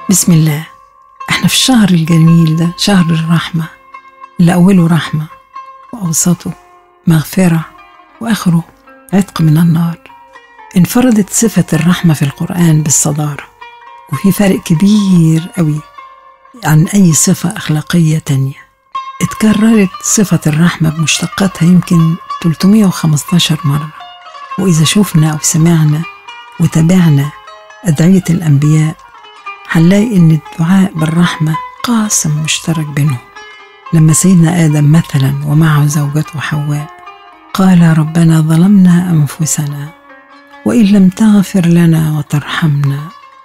بسم الله احنا في الشهر الجميل ده شهر الرحمة اللي أوله رحمة وأوسطه مغفرة وآخره عتق من النار انفردت صفة الرحمة في القرآن بالصدارة وفي فرق كبير قوي عن أي صفة أخلاقية تانية اتكررت صفة الرحمة بمشتقاتها يمكن 315 مرة وإذا شفنا أو سمعنا وتابعنا أدعية الأنبياء هنلاقي إن الدعاء بالرحمة قاسم مشترك بينهم لما سيدنا آدم مثلا ومعه زوجته حواء قال ربنا ظلمنا أنفسنا وإن لم تغفر لنا وترحمنا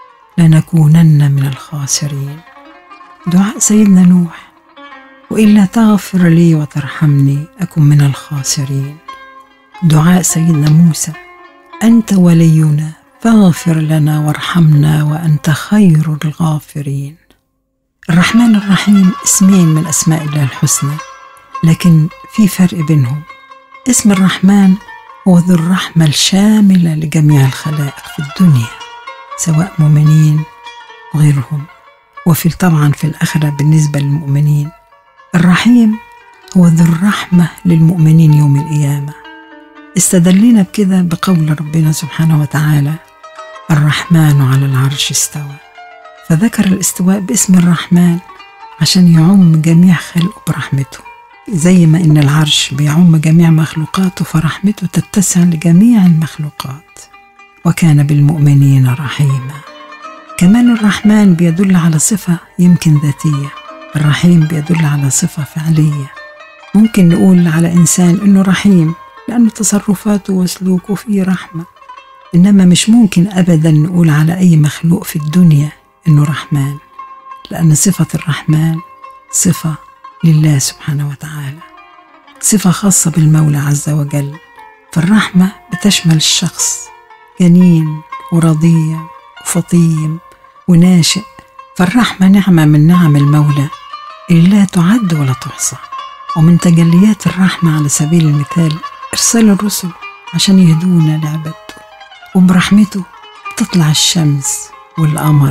لنكونن من الخاسرين دعاء سيدنا نوح وإلا تغفر لي وترحمني أكن من الخاسرين دعاء سيدنا موسى أنت ولينا فاغفر لنا وارحمنا وأنت خير الغافرين الرحمن الرحيم اسمين من أسماء الله الحسنى لكن في فرق بينهم اسم الرحمن هو ذو الرحمة الشاملة لجميع الخلائق في الدنيا سواء مؤمنين وغيرهم وفي طبعا في الآخرة بالنسبة للمؤمنين الرحيم هو ذو الرحمة للمؤمنين يوم القيامة استدلنا بكده بقول ربنا سبحانه وتعالى الرحمن على العرش استوى فذكر الاستواء باسم الرحمن عشان يعم جميع خلقه برحمته زي ما ان العرش بيعم جميع مخلوقاته فرحمته تتسع لجميع المخلوقات وكان بالمؤمنين رحيما كمان الرحمن بيدل على صفة يمكن ذاتية الرحيم بيدل على صفة فعلية ممكن نقول على إنسان إنه رحيم لأن تصرفاته وسلوكه فيه رحمة إنما مش ممكن أبدا نقول على أي مخلوق في الدنيا إنه رحمن لأن صفة الرحمن صفة لله سبحانه وتعالى صفة خاصة بالمولى عز وجل فالرحمة بتشمل الشخص جنين ورضيع وفطيم وناشئ فالرحمة نعمة من نعم المولى اللي لا تعد ولا تحصى ومن تجليات الرحمة على سبيل المثال إرسال الرسل عشان يهدونا لعبادته وبرحمته تطلع الشمس والقمر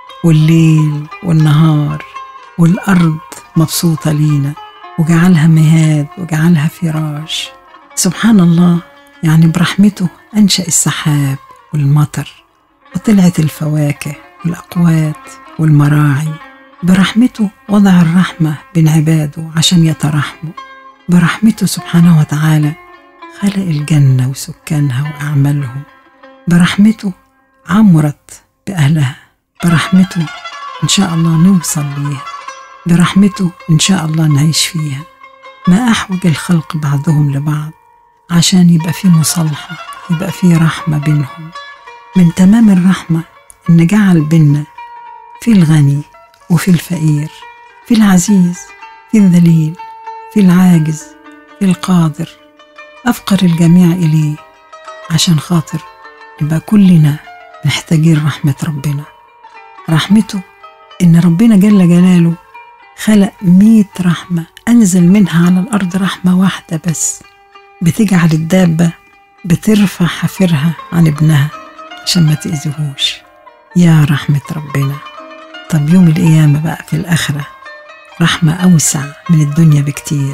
والليل والنهار والأرض مبسوطة لينا وجعلها مهاد وجعلها فراش سبحان الله يعني برحمته أنشأ السحاب والمطر وطلعت الفواكه والأقوات والمراعي برحمته وضع الرحمة بين عباده عشان يترحموا برحمته سبحانه وتعالى خلق الجنة وسكانها وأعمالهم برحمته عمرت بأهلها برحمته إن شاء الله نوصل ليها برحمته إن شاء الله نعيش فيها ما أحوج الخلق بعضهم لبعض عشان يبقى في مصالحة يبقى في رحمة بينهم من تمام الرحمة إن جعل بينا في الغني وفي الفقير في العزيز في الذليل في العاجز في القادر أفقر الجميع إليه عشان خاطر نبقى كلنا محتاجين رحمة ربنا رحمته إن ربنا جل جلاله خلق مية رحمة أنزل منها على الأرض رحمة واحدة بس بتجعل الدابة بترفع حافرها عن ابنها عشان ما تأذيهوش يا رحمة ربنا طب يوم القيامة بقى في الآخرة رحمة أوسع من الدنيا بكتير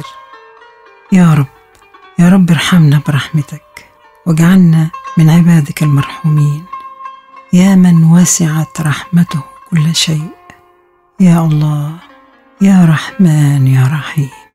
يا رب يا رب ارحمنا برحمتك واجعلنا من عبادك المرحومين يا من وسعت رحمته كل شيء يا الله يا رحمن يا رحيم